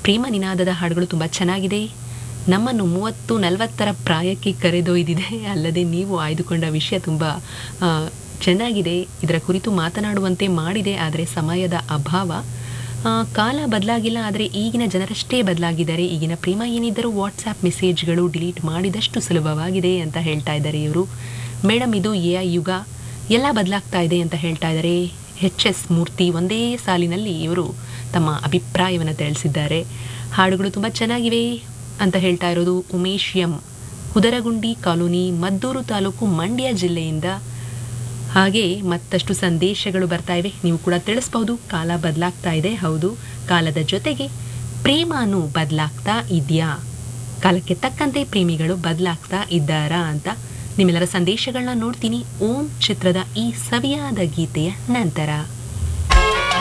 ಪ್ರೇಮ ನಿನಾದದ ಹಾಡುಗಳು ತುಂಬ ಚೆನ್ನಾಗಿದೆ ನಮ್ಮನ್ನು ಮೂವತ್ತು ನಲವತ್ತರ ಪ್ರಾಯಕ್ಕೆ ಕರೆದೊಯ್ದಿದೆ ಅಲ್ಲದೆ ನೀವು ಆಯ್ದುಕೊಂಡ ವಿಷಯ ತುಂಬ ಆ, ಚೆನ್ನಾಗಿದೆ ಇದರ ಕುರಿತು ಮಾತನಾಡುವಂತೆ ಮಾಡಿದೆ ಆದರೆ ಸಮಯದ ಅಭಾವ ಆ, ಕಾಲ ಬದಲಾಗಿಲ್ಲ ಆದರೆ ಈಗಿನ ಜನರಷ್ಟೇ ಬದಲಾಗಿದ್ದಾರೆ ಈಗಿನ ಪ್ರೇಮ ಏನಿದ್ದರೂ ವಾಟ್ಸ್ಆ್ಯಪ್ ಮೆಸೇಜ್ಗಳು ಡಿಲೀಟ್ ಮಾಡಿದಷ್ಟು ಸುಲಭವಾಗಿದೆ ಅಂತ ಹೇಳ್ತಾ ಇದ್ದಾರೆ ಇವರು ಮೇಡಮ್ ಇದು ಎ ಐ ಯುಗ ಎಲ್ಲ ಬದಲಾಗ್ತಾ ಇದೆ ಅಂತ ಹೇಳ್ತಾ ಇದ್ದಾರೆ ಎಚ್ ಎಸ್ ಮೂರ್ತಿ ಒಂದೇ ಸಾಲಿನಲ್ಲಿ ಇವರು ತಮ್ಮ ಅಭಿಪ್ರಾಯವನ್ನು ತಿಳಿಸಿದ್ದಾರೆ ಹಾಡುಗಳು ತುಂಬ ಚೆನ್ನಾಗಿವೆ ಅಂತ ಹೇಳ್ತಾ ಇರೋದು ಉಮೇಶ್ ಎಂ ಕುದರಗುಂಡಿ ಕಾಲೋನಿ ಮದ್ದೂರು ತಾಲೂಕು ಮಂಡ್ಯ ಜಿಲ್ಲೆಯಿಂದ ಹಾಗೆ ಮತ್ತಷ್ಟು ಸಂದೇಶಗಳು ಬರ್ತಾ ಇವೆ ನೀವು ಕೂಡ ತಿಳಿಸ್ಬಹುದು ಕಾಲ ಬದಲಾಗ್ತಾ ಇದೆ ಹೌದು ಕಾಲದ ಜೊತೆಗೆ ಪ್ರೇಮನು ಬದಲಾಗ್ತಾ ಇದೆಯಾ ಕಾಲಕ್ಕೆ ತಕ್ಕಂತೆ ಪ್ರೇಮಿಗಳು ಬದಲಾಗ್ತಾ ಇದ್ದಾರಾ ಅಂತ ನಿಮ್ಮೆಲ್ಲರ ಸಂದೇಶಗಳನ್ನ ನೋಡ್ತೀನಿ ಓಂ ಚಿತ್ರದ ಈ ಸವಿಯಾದ ಗೀತೆಯ ನಂತರ